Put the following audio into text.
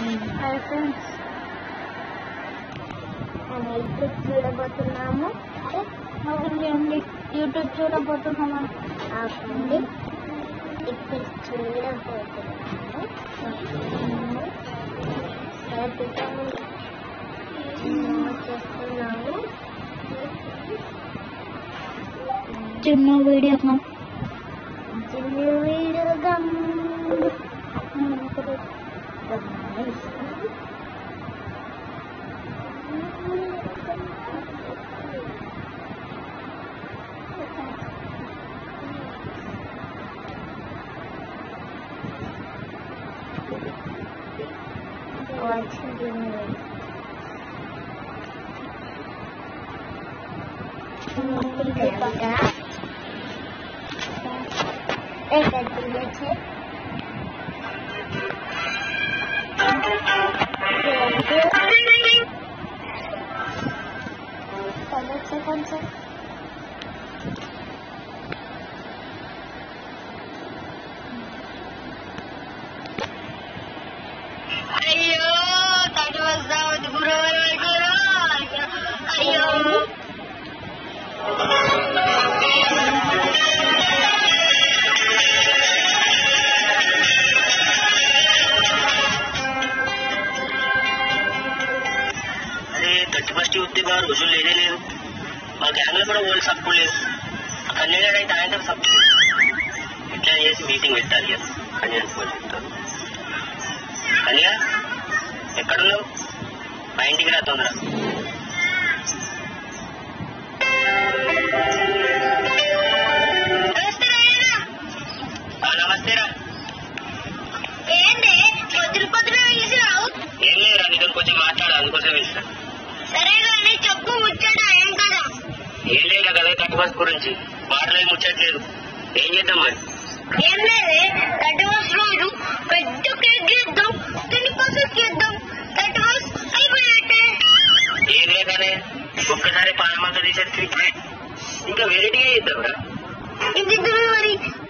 Hi friends మనం YouTube చూడబోతున్నాము అవునండి యూట్యూబ్ చూడబోతున్నాము ఆపండి ఇప్పుడు చూడబోతున్నాము హ్యాపీగా చేస్తున్నాము చిన్న వీడియో చిన్న వీడియోగా వచ్చింది એક જ છે ખબર છે કોણ છે అయ్యో తడు వస్తావద్దు గురువు అయ్యో అరే థర్టీ ఫస్ట్ చూస్తే బాగా రోజులు లేనే లేదు మా గ్యాంగ్ లో కూడా ఓల్డ్ సప్పు లేదు ఆ కళ్యాణ్ అయితే ఆయన సప్పు ఎట్లా చేసి మీటింగ్ పెట్టాలి ఇక. కళ్యాణ్ ఫోన్ చెప్తాను కళ్యాణ్ ఎక్కడున్నావు మా ఇంటికి రా తొందర ఆ, నమస్తేరా ఏంటి పొద్దున పొద్దున పిలిచినావు ఏం లేదురా నీతో కొంచెం మాట్లాడాలి అందుకోసం ఇస్తా సరే కానీ చెప్పు ముచ్చట ఏం కదా ఏం లేదా కదా థర్టీ ఫస్ట్ గురించి మాటలేదు ముచ్చట్లేదు ఏం చేద్దాం మరి ఏం లేదే థర్టీ ఫస్ట్ రోజు పెద్ద కేక్ చేద్దాం తిని పసెస్ చేద్దాం థర్టీ ఫస్ట్ అయిపోయినట్టే ఏం లేదనే ఒక్కసారి పాలమంతా తీసేసి ఇంకా వెరైటీ చేద్దాంరా ఇది మరి